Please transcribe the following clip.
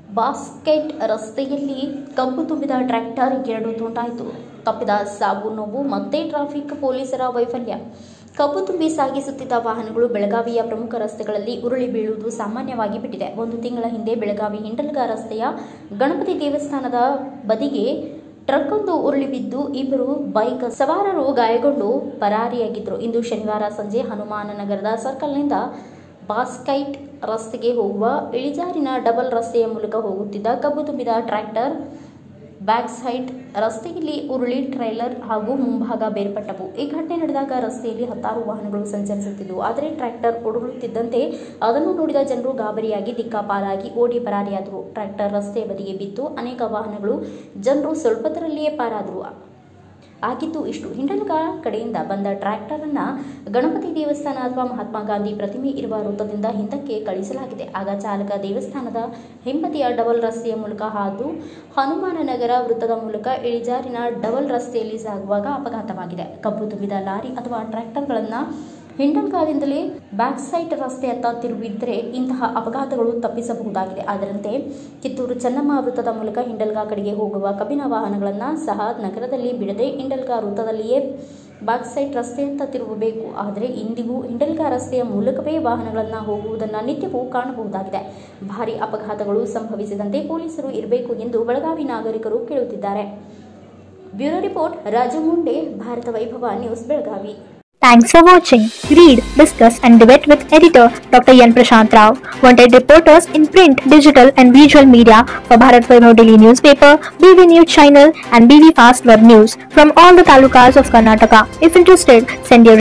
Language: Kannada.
ಬಾಸ್ಕೆಟ್ ರಸ್ತೆಯಲ್ಲಿ ಕಬ್ಬು ತುಂಬಿದ ಟ್ರ್ಯಾಕ್ಟರ್ ಎರಡು ತುಂಡಾಯಿತು ತಪ್ಪಿದ ಸಾವು ನೋವು ಮತ್ತೆ ಟ್ರಾಫಿಕ್ ಪೊಲೀಸರ ವೈಫಲ್ಯ ಕಬ್ಬು ತುಂಬಿ ಸಾಗಿಸುತ್ತಿದ್ದ ವಾಹನಗಳು ಬೆಳಗಾವಿಯ ಪ್ರಮುಖ ರಸ್ತೆಗಳಲ್ಲಿ ಉರುಳಿ ಬೀಳುವುದು ಸಾಮಾನ್ಯವಾಗಿ ಬಿಟ್ಟಿದೆ ಒಂದು ತಿಂಗಳ ಹಿಂದೆ ಬೆಳಗಾವಿ ಹಿಂಡಲ್ಗ ರಸ್ತೆಯ ಗಣಪತಿ ದೇವಸ್ಥಾನದ ಬದಿಗೆ ಟ್ರಕ್ಕೊಂದು ಉರುಳಿ ಬಿದ್ದು ಇಬ್ಬರು ಬೈಕ್ ಸವಾರರು ಗಾಯಗೊಂಡು ಪರಾರಿಯಾಗಿದ್ದರು ಇಂದು ಶನಿವಾರ ಸಂಜೆ ಹನುಮಾನ ನಗರದ ಸರ್ಕಲ್ನಿಂದ ಬಾಸ್ಕೈಟ್ ರಸ್ತೆಗೆ ಹೋಗುವ ಇಳಿಜಾರಿನ ಡಬಲ್ ರಸ್ತೆಯ ಮೂಲಕ ಹೋಗುತ್ತಿದ್ದ ಕಬ್ಬು ತುಂಬಿದ ಟ್ರ್ಯಾಕ್ಟರ್ ಬ್ಯಾಕ್ ಸೈಡ್ ರಸ್ತೆಯಲ್ಲಿ ಉರುಳಿ ಟ್ರೈಲರ್ ಹಾಗೂ ಮುಂಭಾಗ ಬೇರ್ಪಟ್ಟವು ಈ ಘಟನೆ ನಡೆದಾಗ ರಸ್ತೆಯಲ್ಲಿ ಹತ್ತಾರು ವಾಹನಗಳು ಸಂಚರಿಸುತ್ತಿದ್ದವು ಆದರೆ ಟ್ರ್ಯಾಕ್ಟರ್ ಉರುಳುತ್ತಿದ್ದಂತೆ ಅದನ್ನು ನೋಡಿದ ಜನರು ಗಾಬರಿಯಾಗಿ ದಿಕ್ಕಾಪಾಲಾಗಿ ಓಡಿ ಪರಾರಿಯಾದರು ಟ್ರ್ಯಾಕ್ಟರ್ ರಸ್ತೆಯ ಬದಿಗೆ ಬಿದ್ದು ಅನೇಕ ವಾಹನಗಳು ಜನರು ಸ್ವಲ್ಪದರಲ್ಲಿಯೇ ಪಾರಾದರು ಆಗಿದ್ದು ಇಷ್ಟು ಹಿಂಡಲ್ಗ ಕಡೆಯಿಂದ ಬಂದ ಟ್ರ್ಯಾಕ್ಟರ್ ಅನ್ನ ಗಣಪತಿ ದೇವಸ್ಥಾನ ಅಥವಾ ಮಹಾತ್ಮ ಗಾಂಧಿ ಪ್ರತಿಮೆ ಇರುವ ವೃತ್ತದಿಂದ ಹಿಂದಕ್ಕೆ ಕಳಿಸಲಾಗಿದೆ ಆಗ ಚಾಲಕ ದೇವಸ್ಥಾನದ ಹಿಂಬದಿಯ ಡಬಲ್ ರಸ್ತೆಯ ಮೂಲಕ ಹಾದು ಹನುಮಾನ ನಗರ ವೃತ್ತದ ಮೂಲಕ ಇಳಿಜಾರಿನ ಡಬಲ್ ರಸ್ತೆಯಲ್ಲಿ ಸಾಗುವಾಗ ಅಪಘಾತವಾಗಿದೆ ಕಬ್ಬು ತುಂಬಿದ ಲಾರಿ ಅಥವಾ ಟ್ರ್ಯಾಕ್ಟರ್ಗಳನ್ನು ಹಿಂಡಲ್ಗಾದಿಂದಲೇ ಬ್ಯಾಕ್ ಸೈಡ್ ರಸ್ತೆಯತ್ತ ತಿರುಗಿದ್ರೆ ಇಂತಹ ಅಪಘಾತಗಳು ತಪ್ಪಿಸಬಹುದಾಗಿದೆ ಅದರಂತೆ ಕಿತ್ತೂರು ಚೆನ್ನಮ್ಮ ವೃತ್ತದ ಮೂಲಕ ಹಿಂಡಲ್ಗಾ ಕಡೆಗೆ ಹೋಗುವ ಕಬ್ಬಿನ ವಾಹನಗಳನ್ನು ಸಹ ನಗರದಲ್ಲಿ ಬಿಡದೆ ಹಿಂಡಲ್ಗಾ ವೃತ್ತದಲ್ಲಿಯೇ ಬ್ಯಾಕ್ ಸೈಡ್ ರಸ್ತೆಯತ್ತ ತಿರುಗಬೇಕು ಆದರೆ ಇಂದಿಗೂ ಹಿಂಡಲ್ಗಾ ರಸ್ತೆಯ ಮೂಲಕವೇ ವಾಹನಗಳನ್ನು ಹೋಗುವುದನ್ನು ನಿತ್ಯವೂ ಕಾಣಬಹುದಾಗಿದೆ ಭಾರಿ ಅಪಘಾತಗಳು ಸಂಭವಿಸಿದಂತೆ ಪೊಲೀಸರು ಇರಬೇಕು ಎಂದು ಬೆಳಗಾವಿ ನಾಗರಿಕರು ಕೇಳುತ್ತಿದ್ದಾರೆ ಬ್ಯೂರೋ ರಿಪೋರ್ಟ್ ರಾಜಮುಂಡೆ Bharata Vaibhava news Belagavi Thanks for watching. Read, discuss, and debate with editor Dr. Yan Prashant Rao. Wanted reporters in print, digital, and visual media for Bharat Vaibhav Daily Newspaper, BV News Channel, and BV Fast Web News from all the talukas of Karnataka. If interested, send your